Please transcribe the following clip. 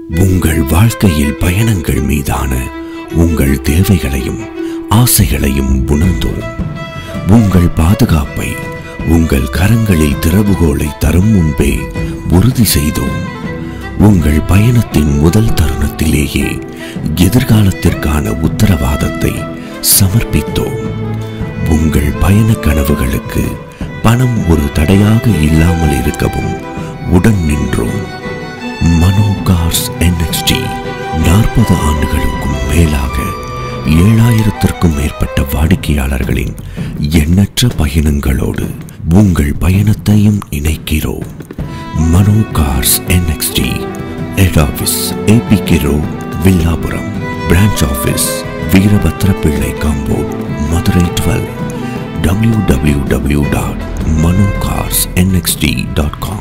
உங்கள் வாழ்க்கையில் பயணங்கள் மீதான உங்கள் தேவைகளையும் ஆசைகளையும் உணர்ந்தோம் உங்கள் பாதுகாப்பை உங்கள் கரங்களில் திறவுகோலை தரும் முன்பே உறுதி செய்தோம் உங்கள் பயணத்தின் முதல் தருணத்திலேயே எதிர்காலத்திற்கான உத்தரவாதத்தை சமர்ப்பித்தோம் உங்கள் பயண கனவுகளுக்கு பணம் ஒரு தடையாக இல்லாமல் இருக்கவும் உடன் நின்றோம் மனோ கார்ஸ் என்எக்ஸ்டி நாற்பது ஆண்டுகளுக்கும் மேலாக ஏழாயிரத்திற்கும் மேற்பட்ட வாடிக்கையாளர்களின் எண்ணற்ற பயணங்களோடு உங்கள் பயணத்தையும் இணைக்கிறோம் Mano cars NXT head office APK road Villapuram branch office Veerabhadra Pillai compound Madurai twelve www.manocars.nxt.com